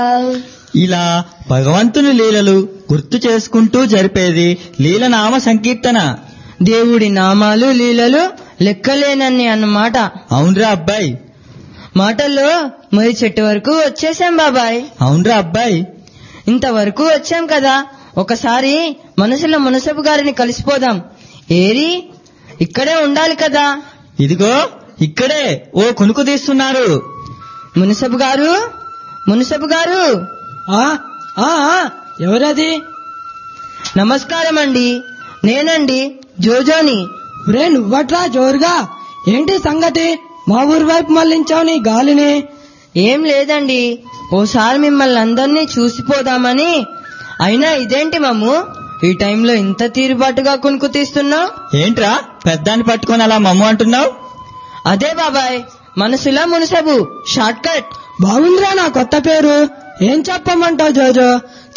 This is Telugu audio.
ఇలా భగవంతుని లీలలు గుర్తు చేసుకుంటూ జరిపేది లీలనామ సంకీర్తన దేవుడి నామాలు లీలలు లెక్కలేనన్ని అన్నమాట అవునరా అబ్బాయి మాటల్లో మరి చెట్టు వరకు వచ్చేసాం బాబాయ్ అవునరా అబ్బాయి ఇంతవరకు వచ్చాం కదా ఒకసారి మనసులో మునసబు గారిని కలిసిపోదాం ఏరి ఇక్కడే ఉండాలి కదా ఇదిగో ఇక్కడే ఓ కునుకు తీస్తున్నారు మునసబు గారు మునసబు గారు ఆ ఆ ఆ, ఎవరది నమస్కారం అండి నేనండి జోజోని రే నువ్వట్రా జోరుగా ఏంటి సంగతి మా ఊరి వైపు మళ్ళించావు నీ గాలిని ఏం లేదండి ఓసారి మిమ్మల్ని అందరినీ చూసిపోదామని అయినా ఇదేంటి మమ్ము ఈ టైంలో ఇంత తీరుబాటుగా కొనుక్కు తీస్తున్నావు ఏంట్రా పెద్దాన్ని పట్టుకొని అలా మమ్ము అంటున్నావు అదే బాబాయ్ మనసులో మునసబు షార్ట్ కట్ బాగుందిరా నా కొత్త పేరు ఏం చెప్పమంటావు జోజో